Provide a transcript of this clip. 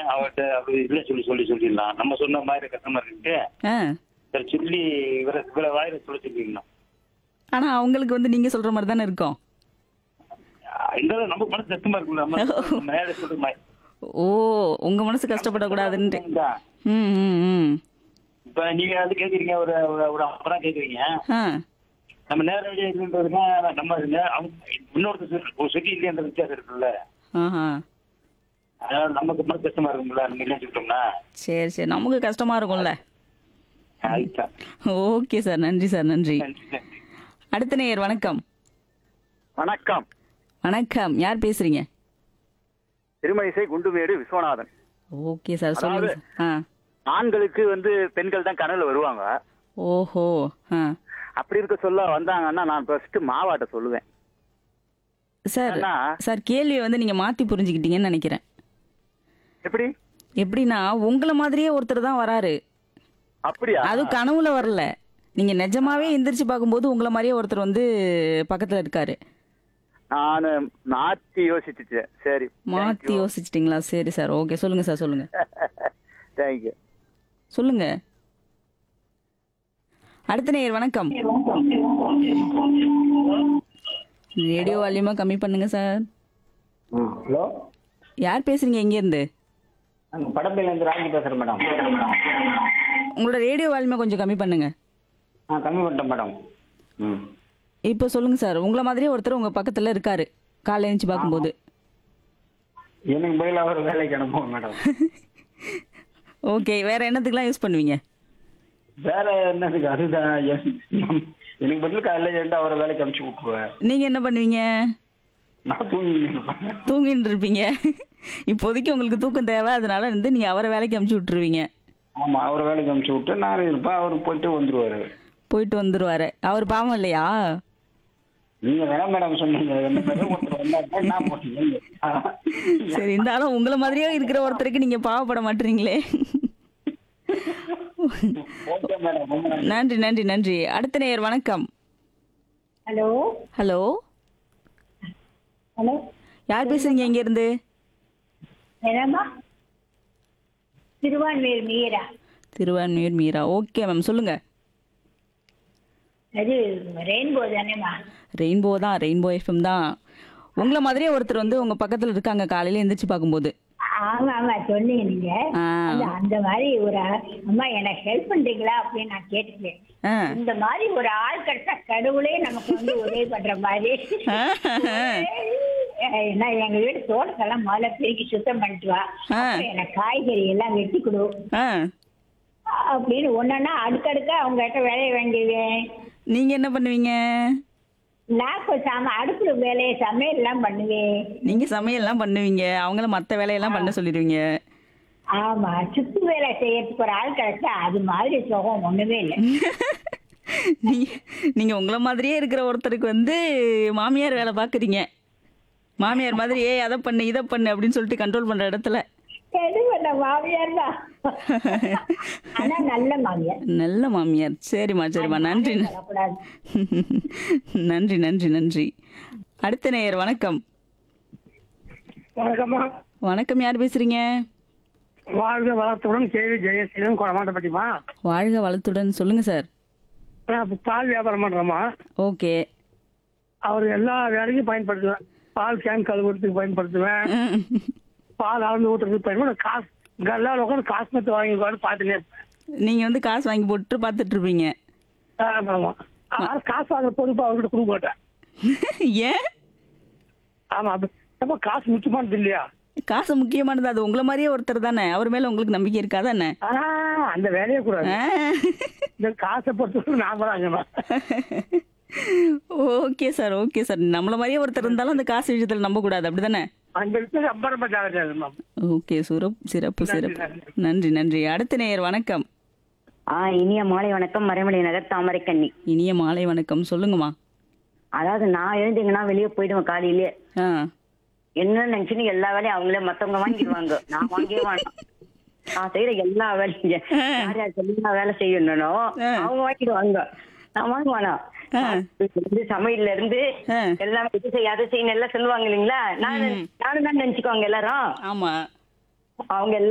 அவர்கிட்ட அப்படி இல்ல சொல்லி சொல்லி சொல்லிடலாம் நம்ம சொன்ன மாதிரி கஸ்டமர் இருக்கு ஆ சரி சொல்லி இவரை இவரை வாயில சொல்ல சொல்லிடலாம் ஆனா அவங்களுக்கு வந்து நீங்க சொல்ற மாதிரி தானே இருக்கும் இருந்தாலும் நம்ம மனசு கஷ்டமா இருக்குல்ல நம்ம நம்ம நேரா சொல்ற மாதிரி ஓ உங்க மனசு கஷ்டப்படக்கூடாதுன்ட்டு தான். ம் ம் ம் இப்ப நீங்க வந்து கேக்குறீங்க ஒரு ஒரு ஒரு அப்புறம் கேக்குறீங்க ஆ நம்ம நேரடியா இதுன்றதுன்னா நம்ம நே- அவங்க இன்னொருத்தர் சொல்லி- ஒரு சொல்லி இல்லையன்ற வித்தியாசம் இருக்குல்ல ஆஹா அதனால நமக்கு மனசு கஷ்டமா இருக்கும்ல நம்ம இல்லைன்னு சொல்லிட்டோம்னா சரி சரி நமக்கு கஷ்டமா இருக்கும்ல அதுதான் ஓகே சார் நன்றி சார் நன்றி நன்றி, நன்றி. அடுத்த நேயர் வணக்கம் வணக்கம் வணக்கம் யார் பேசுறீங்க திருமணிசை குண்டுமேடு விஸ்வநாதன் ஓகே சார் சொல்லுங்க அதாவது- ஆ ஆண்களுக்கு வந்து பெண்கள் தான் கனவுல வருவாங்க ஓஹோ ஆ அப்படி இருக்க சொல்ல வந்தாங்கன்னா நான் ஃபர்ஸ்ட் மாவாட்ட சொல்லுவேன் சார் ஏன்னா- சார் கேள்வியை வந்து நீங்க மாத்தி புரிஞ்சுக்கிட்டீங்கன்னு நினைக்கிறேன் எப்படி எப்படின்னா உங்களை மாதிரியே ஒருத்தர் தான் வராரு அப்படியா அதுவும் கனவுல வரல நீங்க நிஜமாவே எந்திரிச்சு பார்க்கும்போது உங்களை மாதிரியே ஒருத்தர் வந்து பக்கத்துல இருக்காரு நான் மாத்தி யோசிச்சுட்டேன் சரி மாத்தி யோசிச்சிட்டீங்களா சரி சார் ஓகே சொல்லுங்க சார் சொல்லுங்க தேங்க்யூ சொல்லுங்க அடுத்த நேயர் வணக்கம் ரேடியோ வால்யூமா கம்மி பண்ணுங்க சார் ஹலோ யார் பேசுறீங்க எங்க இருந்து நாங்க படப்பில இருந்து ராஜி பேசுறேன் மேடம் உங்களோட ரேடியோ வால்யூமா கொஞ்சம் கம்மி பண்ணுங்க ஆ கம்மி பண்ணிட்டேன் மேடம் ம் இப்போ சொல்லுங்க சார் உங்களை மாதிரியே ஒருத்தர் உங்க பக்கத்துல இருக்காரு காலைல எழுந்துச்சு பார்க்கும்போது எனக்கு பதில் அவர் வேலைக்கு அனுப்புவோம் மேடம் ஓகே வேற என்னத்துக்குலாம் யூஸ் பண்ணுவீங்க வேற என்னதுக்கு அதுதான் என்- எனக்கு பதில் காலையில எழுந்து அவரை வேலைக்கு அனுப்பிச்சு விட்டுருவேன் நீங்க என்ன பண்ணுவீங்க நான் தூங்கி இருப்பேன் தூங்கிட்டு இருப்பீங்க இப்போதைக்கு உங்களுக்கு தூக்கம் தேவை அதனால வந்து நீங்க அவரை வேலைக்கு அமுச்சு விட்டுருவீங்க ஆமா அவரை வேலைக்கு அனுப்பிச்சு விட்டு நானும் இருப்பேன் அவர் போயிட்டு வந்துருவாரு போயிட்டு வந்துருவாரு அவர் பாவம் இல்லையா நீங்க வேணா மேடம் சொன்னீங்க என்ன மேடம் ஒருத்தர் வந்தாருன்னா நான் போட்டீங்க சரி இருந்தாலும் உங்களை மாதிரியே இருக்கிற ஒருத்தருக்கு நீங்க பாவப்பட மாட்டீங்களே ஓகே மேடம் ரொம்ப நன்றி. நன்றி நன்றி நன்றி அடுத்த நேயர் வணக்கம் ஹலோ ஹலோ ஹலோ யார் பேசுறீங்க இங்க இருந்து என்னம்மா திருவான்மையூர் மீரா திருவான்மையூர் மீரா ஓகே மேம் சொல்லுங்க அது ரெயின்போ தானேம்மா ரெயின்போ தான் ரெயின்போ எஃப்எம் தான் உங்களை மாதிரியே ஒருத்தர் வந்து உங்க பக்கத்துல இருக்காங்க காலையில எந்திரிச்சு பார்க்கும்போது ஆமா ஆமா சொன்னீங்க நீங்க ஆ. அந்த அந்த மாதிரி ஒரு ஆ- அம்மா எனக்கு ஹெல்ப் பண்றீங்களா அப்படின்னு நான் கேட்டுட்டேன் ஆ. இந்த மாதிரி ஒரு ஆள் கிடைச்சா கடவுளே நமக்கு வந்து உதவி பண்ற மாதிரி ஏன்னா எங்க வீட்டு தோட்டத்தெல்லாம் முதல்ல பெருக்கி சுத்தம் பண்ணிட்டு வா ஆ. அப்புறம் எனக்கு காய்கறி எல்லாம் வெட்டி கொடு ஆ அப்படின்னு ஒன்னொன்னா அடுக்கடுக்க அவங்க கிட்ட வேலையை வாங்கிடுவேன் நீங்க என்ன பண்ணுவீங்க நான் கொஞ்சம் அடுப்புல வேலையை சமையல் எல்லாம் பண்ணுவேன் நீங்க சமையல்லாம் பண்ணுவீங்க அவங்கள மத்த வேலையெல்லாம் பண்ண சொல்லிடுவீங்க ஆமா சுத்து வேலை செய்யறதுக்கு ஒரு ஆள் கிடைச்சா அது மாதிரி சுகம் ஒண்ணுமே இல்லை நீங்க நீங்க உங்கள மாதிரியே இருக்கிற ஒருத்தருக்கு வந்து மாமியார் வேலை பாக்குறீங்க மாமியார் மாதிரி ஏய் அதை பண்ணு இதை பண்ணு அப்படின்னு சொல்லிட்டு கண்ட்ரோல் பண்ற இடத்துல எது பண்ண மாமியார் தான் ஆனா நல்ல மாமியார் நல்ல மாமியார் சரிம்மா சரிம்மா நன்றி சொல்லக்கூடாது நன்றி நன்றி நன்றி அடுத்த நேயர் வணக்கம் வணக்கம்மா வணக்கம் யார் பேசுறீங்க வாழ்க வளத்துடன் கேவி ஜெயசீலன் கொடமாட்டப்பட்டிமா வாழ்க வளத்துடன் சொல்லுங்க சார் நான் இப்ப பால் வியாபாரம் பண்றேம்மா ஓகே அவர் எல்லா வேலைக்கும் பயன்படுத்துவேன் பால் கேன் கழுவுறதுக்கு பயன்படுத்துவேன் பால் அளந்து ஊட்டுறதுக்கு பயன்படுத்த காசு கல்லால் உட்காந்து காசு மத்து வாங்கி உட்காந்து பார்த்துனே இருப்பேன் நீங்க வந்து காசு வாங்கி போட்டு பார்த்துட்டு இருப்பீங்க ஆமாம் ஆனா காசு வாங்குற பொறுப்பு அவர்கிட்ட கொடுக்க மாட்டேன் ஏன் ஆமா அது அப்ப காசு முக்கியமானது இல்லையா காசு முக்கியமானது அது உங்களை மாதிரியே ஒருத்தர் தானே அவர் மேல உங்களுக்கு நம்பிக்கை இருக்காதா என்ன ஆ அந்த வேலையே கூடாது ஆ. இந்த காசை பொறுத்தவரை நாம தான் ஓகே சார் ஓகே சார் நம்மள மாதிரியே ஒருத்தர் இருந்தாலும் அந்த காசு விஷயத்துல நம்ப கூடாது அப்படிதானே அந்த விஷயம் ரொம்ப ரொம்ப ஜாகிரதையா மேம் ஓகே சிறப்பு சிறப்பு சிறப்பு நன்றி நன்றி அடுத்த நேயர் வணக்கம் ஆ இனிய மாலை வணக்கம் மறைமலை நகர் தாமரைக்கண்ணி இனிய மாலை வணக்கம் சொல்லுங்கம்மா அதாவது நான் எழுந்தீங்கன்னா வெளியே போயிடுவேன் காலையிலே ஆ என்ன நினைச்சுன்னு எல்லா வேலையும் அவங்களே மத்தவங்க வாங்கிடுவாங்க நான் வாங்கவே வேணாம் நான் செய்யற எல்லா வேலையும் யார் யாருக்கு எல்லா வேலை செய்யணும் அவங்க வாங்கிடுவாங்க நான் வாங்க வேணாம் இருந்து சமையல்ல இருந்து ஆ. எல்லாம் இது செய்ய அதை செய்யணும் எல்லாம் சொல்லுவாங்க இல்லைங்களா நான் நானும் தான் நினைச்சுக்குவாங்க எல்லாரும் ஆமா அவங்க